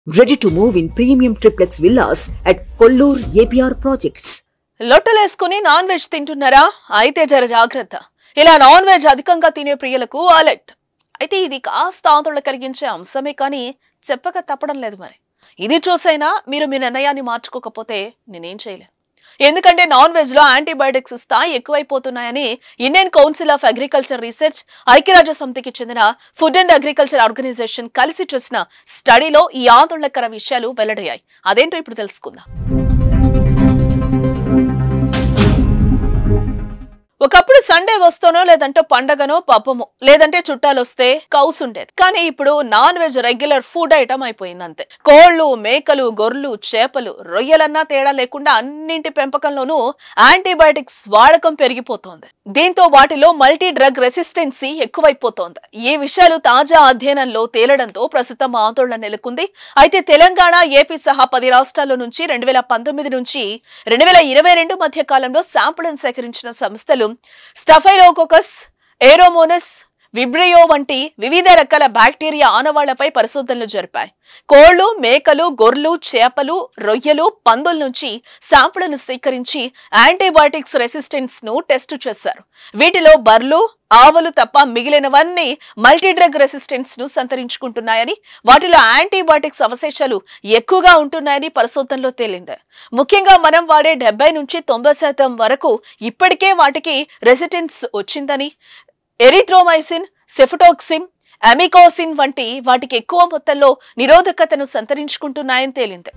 Ready to move in premium triplex villas at Kollur APR Projects. లొట్టలేసుకుని non veg తింటున్నారా అయితే జర జాగ్రత్త ఇలా నాన్ వెజ్ అధికంగా తినే ప్రియులకు అలర్ట్ అయితే ఇది కాస్త ఆందోళన కలిగించే అంశమే కానీ చెప్పక తప్పడం లేదు మరి ఇది చూసైనా మీరు మీ నిర్ణయాన్ని మార్చుకోకపోతే నేనేం చేయలేను ఎందుకంటే నాన్ వెజ్ లో యాంటీబయాటిక్స్ స్థాయి ఎక్కువైపోతున్నాయని Indian council of agriculture research ఐక్యరాజ్య సమితికి చెందిన ఫుడ్ అండ్ అగ్రికల్చర్ ఆర్గనైజేషన్ కలిసి చేసిన స్టడీలో ఈ ఆందోళనకర విషయాలు వెల్లడయ్యాయి అదేంటో ఇప్పుడు తెలుసుకుందాం ఒకప్పుడు సండే వస్తేనో లేదంటే పండగనో పప్పమో లేదంటే చుట్టాలు వస్తే కౌస్ ఉండేది కానీ ఇప్పుడు non veg regular food item అయిపోయింది అంతే కోళ్లు మేకలు గొర్రెలు చేపలు రొయ్యలన్నా తేడా లేకుండా అన్నింటి పెంపకంలోనూ యాంటీబయాటిక్స్ వాడకం పెరిగిపోతోంది దీంతో వాటిలో మల్టీ డ్రగ్ రెసిస్టెన్సీ ఎక్కువైపోతోంది ఈ విషయాలు తాజా అధ్యయనంలో తేలడంతో ప్రస్తుతం ఆందోళన నెలకొంది అయితే తెలంగాణ ఏపీ సహా పది రాష్ట్రాల నుంచి రెండు వేల పంతొమ్మిది నుంచి రెండు వేల ఇరవై రెండు మధ్య కాలంలో శాంపుల్ను సేకరించిన సంస్థలు స్టఫైలోకోకస్ ఏరోమోనస్ విబ్రియో వంటి వివిధ రకాల బ్యాక్టీరియా ఆనవాళ్లపై పరిశోధనలు జరిపాయి కోళ్లు మేకలు గొర్రెలు చేపలు రొయ్యలు పందుల నుంచి శాంపుళ్లను సేకరించి యాంటీబయాటిక్స్ రెసిస్టెన్స్ ను టెస్ట్ చేశారు వీటిలో బర్లు ఆవులు తప్ప మిగిలినవన్నీ మల్టీడ్రగ్ రెసిస్టెన్స్ ను సంతరించుకుంటున్నాయని వాటిలో యాంటీబయాటిక్స్ అవశేషాలు ఎక్కువగా ఉంటున్నాయని పరిశోధనలో తేలింది ముఖ్యంగా మనం వాడే డెబ్బై నుంచి తొంభై శాతం వరకు ఇప్పటికే వాటికి రెసిస్టెన్స్ వచ్చిందని ఎరిథ్రోమైసిన్ సెఫటోక్సిన్ అమికోసిన్ వంటి వాటికి ఎక్కువ మొత్తంలో నిరోధకతను సంతరించుకుంటున్నాయని తేలింది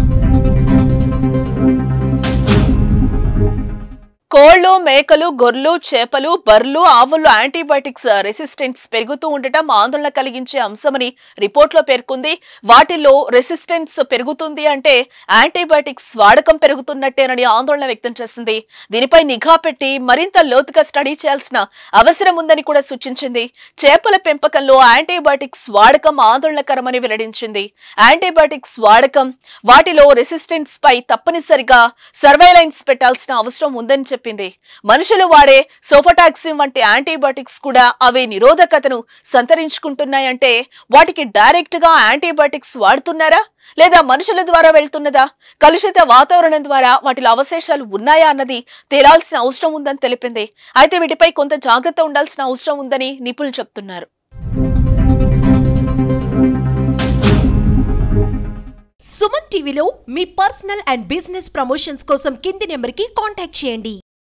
కోళ్లు మేకలు గొర్రెలు చేపలు బర్రెలు ఆవుల్లో యాంటీబయాటిక్స్ రెసిస్టెన్స్ పెరుగుతూ ఉండటం ఆందోళన కలిగించే అంశమని రిపోర్ట్లో పేర్కొంది వాటిల్లో రెసిస్టెన్స్ పెరుగుతుంది అంటే యాంటీబయాటిక్స్ వాడకం పెరుగుతున్నట్టేనని ఆందోళన వ్యక్తం చేసింది దీనిపై నిఘా పెట్టి మరింత లోతుగా స్టడీ చేయాల్సిన అవసరం ఉందని కూడా సూచించింది చేపల పెంపకంలో యాంటీబయాటిక్స్ వాడకం ఆందోళనకరమని వెల్లడించింది యాంటీబయాటిక్స్ వాడకం వాటిలో రెసిస్టెన్స్ పై తప్పనిసరిగా సర్వైలెన్స్ పెట్టాల్సిన అవసరం ఉందని చెప్పింది మనుషులు వాడే సోఫటాక్సిన్ వంటి యాంటీబయాటిక్స్ కూడా అవి నిరోధకతను సంతరించుకుంటున్నాయంటే వాటికి డైరెక్ట్ గా యాంటీబయాటిక్స్ వాడుతున్నారా లేదా మనుషుల ద్వారా వెళ్తున్నదా కలుషిత వాతావరణం ద్వారా వాటిలో అవశేషాలు ఉన్నాయా అన్నది తేలాల్సిన అవసరం ఉందని తెలిపింది అయితే వీటిపై కొంత జాగ్రత్త ఉండాల్సిన అవసరం ఉందని నిపుణులు చెప్తున్నారు సుమన్ టీవీలో మీ పర్సనల్ అండ్ బిజినెస్ ప్రమోషన్స్ కోసం కింది నెంబర్కి కాంటాక్ట్ చేయండి